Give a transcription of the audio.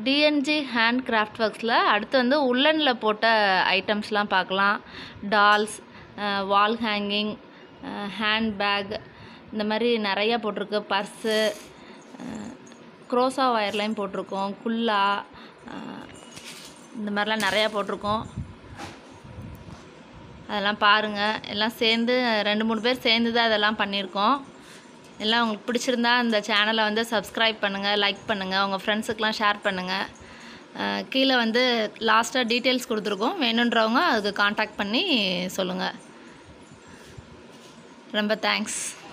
TNG hand craft ஒர்க்ஸில் அடுத்து வந்து உள்ளனில் போட்ட ஐட்டம்ஸ்லாம் பார்க்கலாம் dolls wall hanging hand bag இந்த மாதிரி நிறையா போட்டிருக்கு பர்ஸு க்ரோஸா ஒயர்லையும் போட்டிருக்கோம் குல்லா அஹ், இந்த மாதிரிலாம் நிறையா போட்டிருக்கோம் அதெல்லாம் பாருங்கள் எல்லாம் சேர்ந்து ரெண்டு மூணு பேர் சேர்ந்து தான் அதெல்லாம் பண்ணியிருக்கோம் எல்லாம் உங்களுக்கு பிடிச்சிருந்தா இந்த சேனலை வந்து சப்ஸ்கிரைப் பண்ணுங்கள் லைக் பண்ணுங்கள் உங்கள் ஃப்ரெண்ட்ஸுக்கெலாம் ஷேர் பண்ணுங்கள் கீழே வந்து லாஸ்ட்டாக டீட்டெயில்ஸ் கொடுத்துருக்கோம் வேணுன்றவங்க அதுக்கு காண்டாக்ட் பண்ணி சொல்லுங்கள் ரொம்ப தேங்க்ஸ்